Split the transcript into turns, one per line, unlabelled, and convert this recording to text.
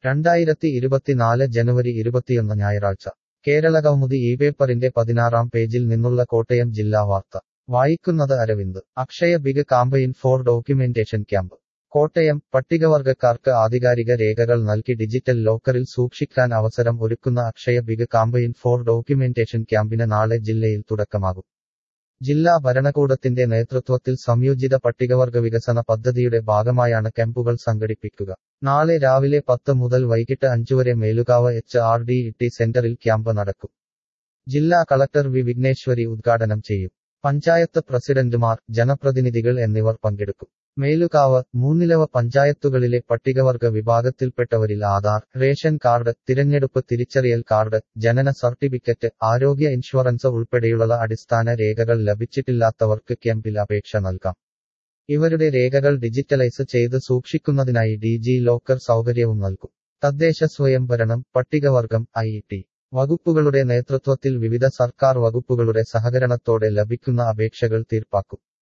രണ്ടായിരത്തി ഇരുപത്തിനാല് ജനുവരി ഇരുപത്തിയൊന്ന് ഞായറാഴ്ച കേരളകൗമുദി ഈ പേപ്പറിന്റെ പതിനാറാം പേജിൽ നിന്നുള്ള കോട്ടയം ജില്ലാ വാർത്ത വായിക്കുന്നത് Aravind Akshaya big campaign for documentation camp Kottayam പട്ടികവർഗക്കാർക്ക് ആധികാരിക രേഖകൾ നൽകി ഡിജിറ്റൽ ലോക്കറിൽ സൂക്ഷിക്കാൻ അവസരം ഒരുക്കുന്ന Akshaya big campaign for documentation ക്യാമ്പിന് നാളെ ജില്ലയിൽ തുടക്കമാകും ജില്ലാ ഭരണകൂടത്തിന്റെ നേതൃത്വത്തിൽ സംയോജിത പട്ടികവർഗ വികസന പദ്ധതിയുടെ ഭാഗമായാണ് ക്യാമ്പുകൾ സംഘടിപ്പിക്കുക നാളെ രാവിലെ പത്ത് മുതൽ വൈകിട്ട് അഞ്ചുവരെ Melukavu H R D T സെന്ററിൽ ക്യാമ്പ് നടക്കും ജില്ലാ കളക്ടർ വി വിഘ്നേശ്വരി ഉദ്ഘാടനം ചെയ്യും പഞ്ചായത്ത് പ്രസിഡന്റുമാർ ജനപ്രതിനിധികൾ എന്നിവർ പങ്കെടുക്കും മേലുകാവ് മൂന്നിലവ പഞ്ചായത്തുകളിലെ പട്ടികവർഗ വിഭാഗത്തിൽപ്പെട്ടവരിൽ ആധാർ റേഷൻ കാർഡ് തിരഞ്ഞെടുപ്പ് തിരിച്ചറിയൽ കാർഡ് ജനന സർട്ടിഫിക്കറ്റ് ആരോഗ്യ ഇൻഷുറൻസ് ഉൾപ്പെടെയുള്ള അടിസ്ഥാന രേഖകൾ ലഭിച്ചിട്ടില്ലാത്തവർക്ക് ക്യാമ്പിൽ അപേക്ഷ നൽകാം ഇവരുടെ രേഖകൾ ഡിജിറ്റലൈസ് ചെയ്ത് സൂക്ഷിക്കുന്നതിനായി ഡി ജി ലോക്കർ സൗകര്യവും നൽകും തദ്ദേശ സ്വയംഭരണം പട്ടികവർഗം ഐ ടി വകുപ്പുകളുടെ നേതൃത്വത്തിൽ വിവിധ സർക്കാർ വകുപ്പുകളുടെ സഹകരണത്തോടെ ലഭിക്കുന്ന അപേക്ഷകൾ തീർപ്പാക്കും